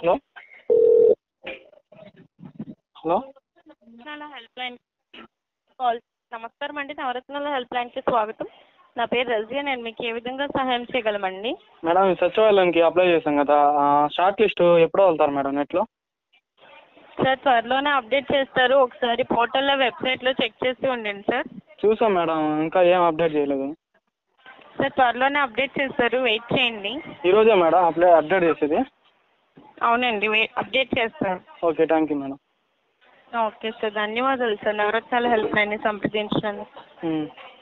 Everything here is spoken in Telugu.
హలో హలో నవరత్నాల హెల్ప్ లైన్ కాల్ నమస్కారం అండి నవరత్నాల హెల్ప్ లైన్కి స్వాగతం నా పేరు రజియా నేను మీకు ఏ విధంగా సహాయం చేయగలమండి మేడం ఈ సచివాలయానికి అప్లై చేశాం కదా షార్ట్ లిస్ట్ ఎప్పుడు వెళ్తారు మేడం నెట్లో సార్ త్వరలోనే అప్డేట్ చేస్తారు ఒకసారి పోర్టల్లో వెబ్సైట్లో చెక్ చేసి ఉండండి సార్ చూసాం మేడం ఇంకా ఏం అప్డేట్ చేయలేదు సార్ త్వరలోనే అప్డేట్ చేస్తారు వెయిట్ చేయండి ఈరోజే మేడం అప్లై అప్డేట్ చేసేది అవునండి వే అప్డేట్ చేస్తారు okay thank you madam okay sir ధన్యవాదాలు సార్ నవరత్నాల హెల్ప్ లైన్ని సంప్రదించినందుకు ఉమ్.